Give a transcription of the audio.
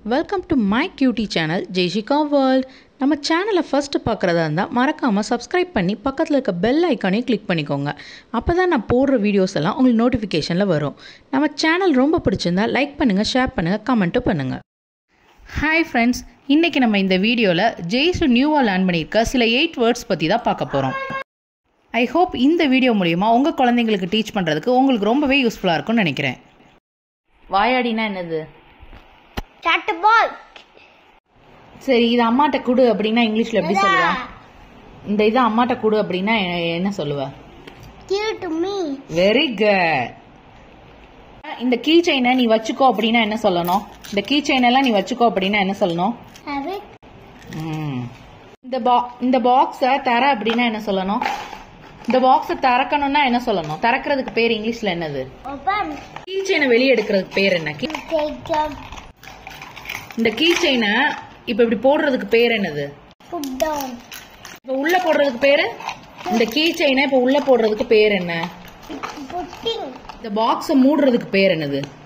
Welcome to my cutie channel Jaishika world நம்ம சேனலை first பார்க்குறதா இருந்தால் மறக்காமல் சப்ஸ்கிரைப் பண்ணி பக்கத்தில் இருக்க பெல் ஐக்கானையும் கிளிக் பண்ணிக்கோங்க அப்போ தான் நான் போடுற வீடியோஸ் எல்லாம் உங்களுக்கு நோட்டிஃபிகேஷனில் வரும் நம்ம சேனல் ரொம்ப பிடிச்சிருந்தா லைக் பண்ணுங்கள் ஷேர் பண்ணுங்கள் கமெண்ட்டும் பண்ணுங்கள் ஹாய் ஃப்ரெண்ட்ஸ் இன்றைக்கி நம்ம இந்த வீடியோவில் ஜெய்ஸு நியூவாக லேர்ன் பண்ணியிருக்க சில எயிட் வேர்ட்ஸ் பற்றி தான் பார்க்க போகிறோம் ஐ ஹோப் இந்த வீடியோ மூலிமா உங்கள் குழந்தைங்களுக்கு டீச் பண்ணுறதுக்கு உங்களுக்கு ரொம்பவே யூஸ்ஃபுல்லாக இருக்கும்னு நினைக்கிறேன் வாயாடினா என்னது Shut the ball. சரி இது அம்மாட்ட கொடு அப்படின்னா இங்கிலீஷ்ல எப்படி சொல்லுவ இந்த இது அம்மாட்ட கொடு அப்படின்னா எ- என்ன சொல்லுவ Give to me. Very good இந்த கீ செயினை நீ வச்சுக்கோ அப்படின்னா என்ன சொல்லணும் இந்த கீ செயின் எல்லாம் நீ வச்சுக்கோ அப்படின்னா என்ன சொல்லணும் Have it. ம். இந்த பா இந்த பாக்ஸ தர அப்படின்னா என்ன சொல்லணும் இந்த பாக்ஸ திறக்கணும்னா என்ன சொல்லணும் திறக்கிறதுக்கு பேர் இங்கிலீஷ்ல என்னது Open. கீ செயினை வெளியே எடுக்கிறதுக்கு பேர் என்ன Key- Take the இந்த கீ செயினை இப்ப இப்படி போடுறதுக்கு பேர் என்னது put down. இப்ப உள்ள போடுறதுக்கு பேரு இந்த கீ செயினை இப்ப உள்ள போடுறதுக்கு பேர் என்ன Putting. இந்த பாக்ஸ மூடுறதுக்கு பேர் என்னது